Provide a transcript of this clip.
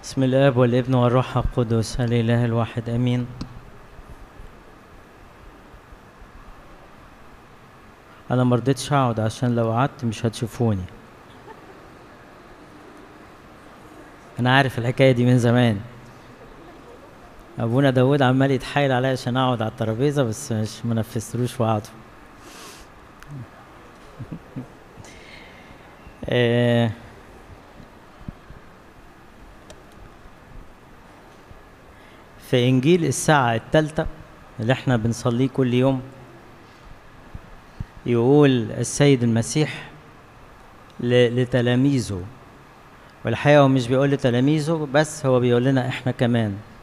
بسم الاب والابن والروح القدس الاله الواحد امين انا ما رضيتش اقعد عشان لو قعدت مش هتشوفوني انا عارف الحكايه دي من زمان ابونا داود عمال يتحايل عليا عشان اقعد على الترابيزه بس مش منفذتلوش وقعدوا آه في انجيل الساعه الثالثه اللي احنا بنصليه كل يوم يقول السيد المسيح ل- لتلاميذه والحقيقه هو مش بيقول لتلاميذه بس هو بيقول لنا احنا كمان